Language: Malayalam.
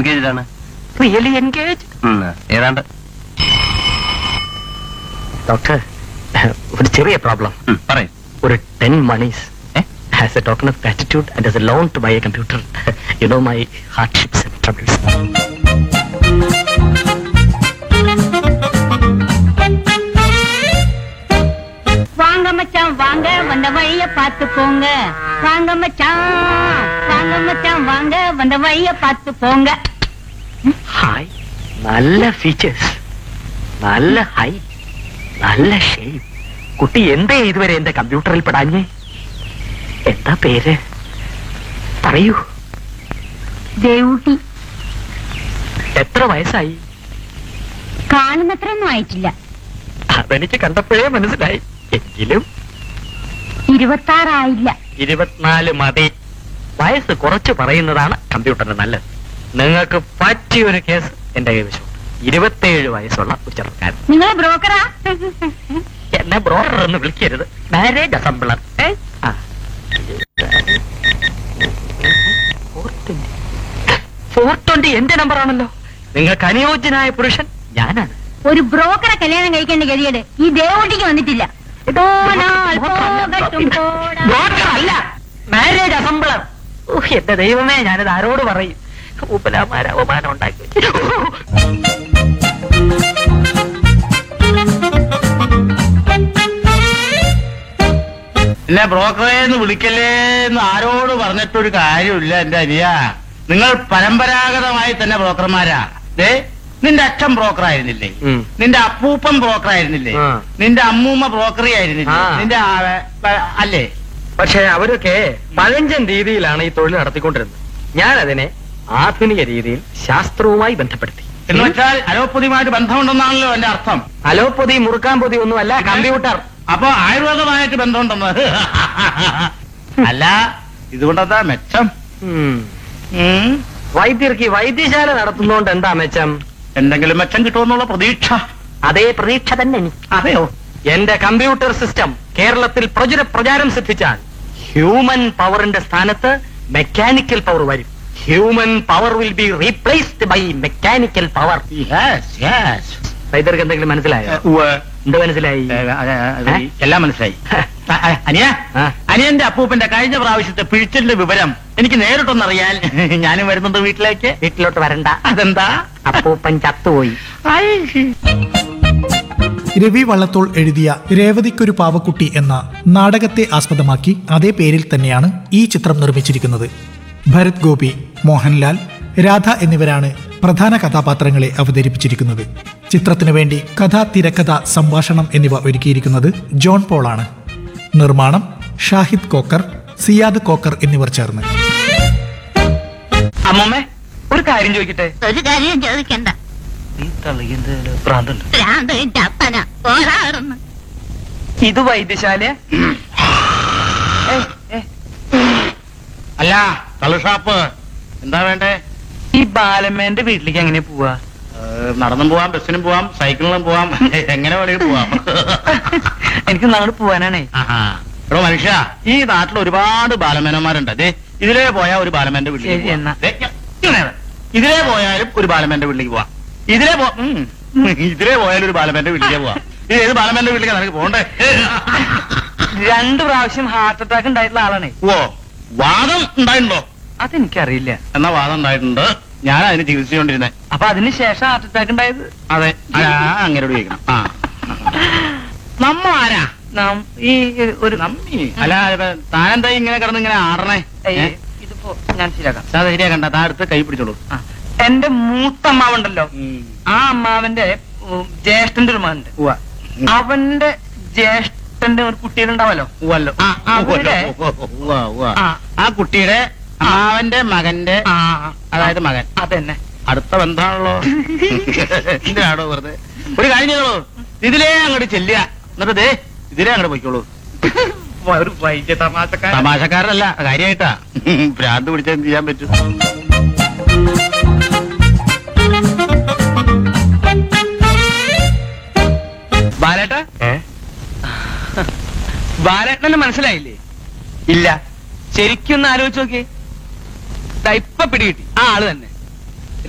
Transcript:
എൻഗേജ്ഡ് ആണ് റിയലി എൻഗേജ് ഉം, ഏതാണ്ട് ഡോക്ടർ ഒരു ചെറിയ പ്രോബ്ലം ഉം, പറയൂ ഒരു ടെൻ മണീസ് ഏ? As a token of gratitude and as a loan to buy a computer you know my hardships and troubles வாங்க மச்சான் வாங்க வந்த வழிய பார்த்து போங்க வாங்க மச்சான் வாங்க மச்சான் வாங்க வந்த வழிய பார்த்து போங்க ഹായ് നല്ല ഫീച്ചേഴ്സ് നല്ല ഹൈ നല്ല ഷേപ്പ് കുട്ടി എന്തേ ഇതുവരെ എന്റെ കമ്പ്യൂട്ടറിൽ പെടാഞ്ഞേ എന്താ പേര് പറയൂ ദേവൂട്ടി എത്ര വയസ്സായി കാണുന്നത്രയൊന്നും ആയിട്ടില്ല അതെനിക്ക് കണ്ടപ്പോഴേ മനസ്സിലായി എങ്കിലും ഇരുപത്താറായില്ല ഇരുപത്തിനാല് മതി വയസ്സ് കുറച്ച് പറയുന്നതാണ് കമ്പ്യൂട്ടറിന് നല്ലത് നിങ്ങൾക്ക് പറ്റിയ ഒരു കേസ് എന്റെ കൈവശം ഇരുപത്തേഴ് വയസ്സുള്ള ഒരു ചെറുക്കാരൻ നിങ്ങളെ ബ്രോക്കറാ എന്നെ ബ്രോക്കർ എന്ന് വിളിക്കരുത് മാരേജ് അസംബ്ലർ ഫോർ ട്വന്റി എന്റെ നമ്പറാണല്ലോ നിങ്ങൾക്ക് അനുയോജ്യനായ പുരുഷൻ ഞാനാണ് ഒരു ബ്രോക്കറെ കല്യാണം കഴിക്കേണ്ട ഗതികേട് ഈ ദേവൂട്ടിക്ക് വന്നിട്ടില്ല പോനാൽ പോകട്ടും പോടാ. ബ്രോക്കർ അല്ല മാരേജ് അസംബ്ലർ ഓഹ് എന്റെ ദൈവമേ ഞാനത് ആരോട് പറയും ഉപലാമാര അവമാനം ഉണ്ടാക്കി എന്നെ ബ്രോക്കറെ എന്ന് വിളിക്കല്ലേ എന്ന് ആരോട് പറഞ്ഞിട്ടൊരു കാര്യമില്ല എന്റെ അനിയ നിങ്ങൾ പരമ്പരാഗതമായി തന്നെ ബ്രോക്കർമാരാ ദേ നിന്റെ അച്ഛൻ ബ്രോക്കർ ആയിരുന്നില്ലേ ഉം. നിന്റെ അപ്പൂപ്പൻ ബ്രോക്കർ ആയിരുന്നില്ലേ ആ. നിന്റെ അമ്മൂമ്മ ബ്രോക്കറി ആയിരുന്നില്ലേ ആ. നിന്റെ ആ- ആ- അല്ലേ പക്ഷെ അവരൊക്കെ പഴഞ്ചൻ രീതിയിലാണ് ഈ തൊഴിൽ നടത്തിക്കൊണ്ടിരുന്നത് ഞാൻ അതിനെ ആധുനിക രീതിയിൽ ശാസ്ത്രവുമായി ബന്ധപ്പെടുത്തി എന്ന് വെച്ചാൽ അലോപ്പതിയുമായിട്ട് ബന്ധമുണ്ടെന്നാണല്ലോ എന്റെ അർത്ഥം അലോപ്പതി മുറുക്കാൻ പൊതി ഒന്നുമല്ല കമ്പ്യൂട്ടർ അപ്പൊ ആയുർവേദമായിട്ട് ബന്ധമുണ്ടെന്ന് അല്ല ഇതുകൊണ്ടെന്താ മെച്ചം ഉം. ഉം. വൈദ്യർക്ക് ഈ വൈദ്യശാല നടത്തുന്നോണ്ട് എന്താ മെച്ചം എന്തെങ്കിലും മെച്ചം കിട്ടുമെന്നുള്ള പ്രതീക്ഷ അതേ പ്രതീക്ഷ തന്നെ എനിക്ക് അതെയോ എന്റെ കമ്പ്യൂട്ടർ സിസ്റ്റം കേരളത്തിൽ പ്രചുര പ്രചാരം സിദ്ധിച്ചാൽ ഹ്യൂമൻ പവറിന്റെ സ്ഥാനത്ത് മെക്കാനിക്കൽ പവർ വരും human power will be replaced by mechanical power yes yes വൈദ്യർക്ക് എന്തെങ്കിലും മനസ്സിലായോ എന്ത് മനസ്സിലായി ഏ? എല്ലാം മനസ്സിലായി അ- അ- അനിയ ആ. അനിയന്റെ അപ്പൂപ്പന്റെ കഴിഞ്ഞ പ്രാവശ്യത്തെ പിഴിച്ചലിന്റെ വിവരം എനിക്ക് നേരിട്ടൊന്നറിയാൻ ഞാനും വരുന്നുണ്ട് വീട്ടിലേക്ക് വീട്ടിലോട്ട് വരണ്ട അതെന്താ അപ്പൂപ്പൻ ചത്തുപോയി രവി വള്ളത്തോൾ എഴുതിയ രേവതിക്കൊരു പാവക്കുട്ടി എന്ന നാടകത്തെ ആസ്പദമാക്കി അതേ പേരിൽ തന്നെയാണ് ഈ ചിത്രം നിർമ്മിച്ചിരിക്കുന്നത് ഭരത് ഗോപി മോഹൻലാൽ രാധ എന്നിവരാണ് പ്രധാന കഥാപാത്രങ്ങളെ അവതരിപ്പിച്ചിരിക്കുന്നത് ചിത്രത്തിനു വേണ്ടി കഥ തിരക്കഥ സംഭാഷണം എന്നിവ ഒരുക്കിയിരിക്കുന്നത് ജോൺ പോളാണ് നിർമ്മാണം ഷാഹിദ് കോക്കർ സിയാദ് കോക്കർ എന്നിവർ ചേർന്ന് അമ്മമ്മേ ഒരു കാര്യം ചോദിക്കട്ടെ ഒരു കാര്യം ചോദിക്കണ്ട ഈ തള്ളിയത് ഭ്രാന്തുണ്ട് ഭ്രാന്ത് എന്റെ അപ്പന പോരാടുന്നു ഇത് വൈദ്യശാല അല്ല കള്ളുഷാപ്പ് എന്താ വേണ്ടേ ഈ ബാലമ്മേന്റെ വീട്ടിലേക്ക് എങ്ങനെ പോവാ ഏഹ്, നടന്നും പോവാം ബസ്സിനും പോവാം സൈക്കിളിലും പോവാം എങ്ങനെ വേണമെങ്കിലും പോവാം എനിക്ക് അങ്ങോട്ട് പോവാനാണേ ആഹാ. എടോ മനുഷ്യ ഈ നാട്ടിൽ ഒരുപാട് ബാലമേനന്മാരുണ്ട് അതെ ഇതിലേ പോയാൽ ഒരു ബാലമേന്റെ വീട്ടിലേക്ക് ശരി, പോവാം. എന്നാ. ദേ, ഇങ്ങനെ വേ. ഇതിലേ പോയാലും ഒരു ബാലമേന്റെ വീട്ടിലേക്ക് പോവാം ഇതിലേ പോ ഉം. ഇതിലേ പോയാലും ഒരു ബാലമേന്റെ വീട്ടിലേക്ക് പോവാം ഇത് ഏത് ബാലമേന്റെ വീട്ടിലേക്ക് നിനക്ക് പോണ്ടേ രണ്ട് പ്രാവശ്യം ഹാർട്ട് അറ്റാക്ക് ഉണ്ടായിട്ടുള്ള ആളാണേ ഓ വാദം ഉണ്ടായിട്ടുണ്ടോ അതെനിക്കറിയില്ല എന്നാ വാദം ഉണ്ടായിട്ടുണ്ട് ഞാൻ അതിന് ചികിത്സിച്ചോണ്ടിരുന്നേ അപ്പൊ അതിന് ശേഷം ഹാർട്ട് അറ്റാക്ക് ഉണ്ടായത് അതെ അങ്ങനോട് ചോദിക്കണം ആ നമ്മ ആരാ നാം ഈ ഒരു നമ്മി അല്ല ഇപ്പൊ താനെന്താ ഇങ്ങനെ കിടന്ന് ഇങ്ങനെ ആടണേ ഏയ്, ഏ? ഇതിപ്പോ ഞാൻ ശരിയാക്കാം സാ ധൈര്യ കണ്ട താ അടുത്ത് കൈ പിടിച്ചോളൂ ആ. എന്റെ മൂത്ത അമ്മാവുണ്ടല്ലോ ആ അമ്മാവന്റെ ഉം, ജ്യേഷ്ഠന്റെ ഒരു മകനുണ്ട് ഉവ്വ. അവന്റെ ജ്യേഷ്ഠന്റെ ഒരു കുട്ടികളുണ്ടാവല്ലോ ഉവ്വല്ലോ. ആ, ഉവ്വല്ലോ. അവരുടെ- ഉവ്വ, ഉവ്വ. ആ. ആ കുട്ടിയുടെ അമ്മാവന്റെ മകന്റെ ആ അതായത് മകൻ അതന്നെ അടുത്ത ബന്ധാണല്ലോ എന്തിനാണോ വെറുതെ ഒരു കാര്യം ചെയ്തോളൂ ഇതിലേ അങ്ങോട്ട് ചെല്ലുക എന്നിട്ട് ദേ ഇതിലേ അങ്ങോട്ട് പൊയ്ക്കോളൂ ഒരു വൈദ്യ തമാശക്കാരൻ തമാശക്കാരനല്ല കാര്യമായിട്ടാ ഭ്രാന്ത് പിടിച്ചാൽ എന്ത് ചെയ്യാൻ പറ്റും ബാലേട്ട ബാലേട്ടനെ മനസ്സിലായില്ലേ ഇല്ല ശരിക്കും ഒന്ന് ആലോചിച്ച് നോക്കിയേ ദാ ഇപ്പൊ പിടികിട്ടി ആ ആള് തന്നെ